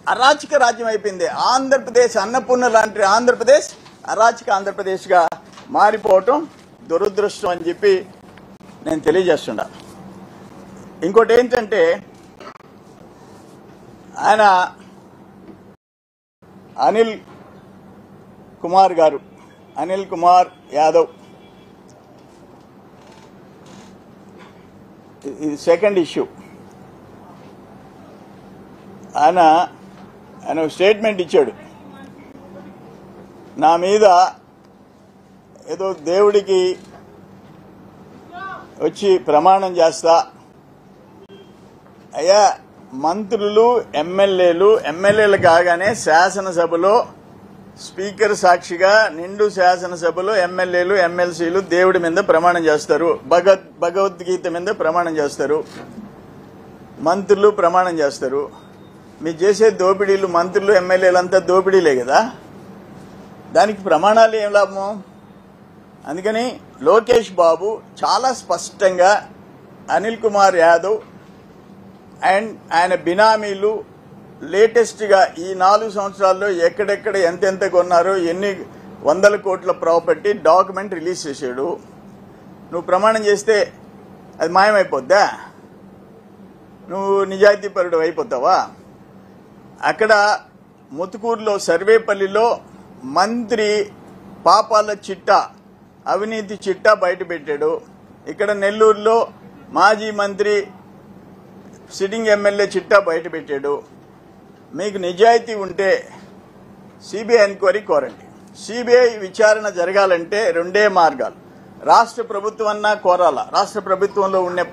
అరాచక రాజ్యం అయిపోయింది ఆంధ్రప్రదేశ్ అన్నపూర్ణ లాంటి ఆంధ్రప్రదేశ్ అరాచక ఆంధ్రప్రదేశ్గా మారిపోవటం దురదృష్టం అని చెప్పి నేను తెలియజేస్తున్నా ఇంకోటి ఏంటంటే ఆయన అనిల్ కుమార్ గారు అనిల్ కుమార్ యాదవ్ ఇది సెకండ్ ఇష్యూ ఆయన ఆయన ఒక స్టేట్మెంట్ ఇచ్చాడు నా మీద ఏదో దేవుడికి వచ్చి ప్రమాణం చేస్తా అయ్యా మంత్రులు ఎమ్మెల్యేలు ఎమ్మెల్యేలు కాగానే శాసనసభలో స్పీకర్ సాక్షిగా నిండు శాసనసభలో ఎమ్మెల్యేలు ఎమ్మెల్సీలు దేవుడి మీద ప్రమాణం చేస్తారు భగవద్ భగవద్గీత మీద ప్రమాణం చేస్తారు మంత్రులు ప్రమాణం చేస్తారు మీరు చేసే దోపిడీలు మంత్రులు ఎమ్మెల్యేలు అంతా దోపిడీలే కదా దానికి ప్రమాణాలు ఏం లాభం అందుకని లోకేష్ బాబు చాలా స్పష్టంగా అనిల్ కుమార్ యాదవ్ అండ్ ఆయన బినామీలు లేటెస్ట్గా ఈ నాలుగు సంవత్సరాల్లో ఎక్కడెక్కడ ఎంతెంత కొన్నారో ఎన్ని వందల కోట్ల ప్రాపర్టీ డాక్యుమెంట్ రిలీజ్ చేశాడు నువ్వు ప్రమాణం చేస్తే అది మాయమైపోద్దా నువ్వు నిజాయితీపరుడు అయిపోతావా అక్కడ ముతుకూరులో సర్వేపల్లిలో మంత్రి పాపాల చిట్టా అవినీతి చిట్టా బయటపెట్టాడు ఇక్కడ నెల్లూరులో మాజీ మంత్రి సిట్టింగ్ ఎమ్మెల్యే చిట్టా బయటపెట్టాడు మీకు నిజాయితీ ఉంటే సిబిఐ ఎంక్వైరీ కోరండి సిబిఐ విచారణ జరగాలంటే రెండే మార్గాలు రాష్ట్ర ప్రభుత్వం అన్నా కోరాల రాష్ట్ర ప్రభుత్వంలో ఉండే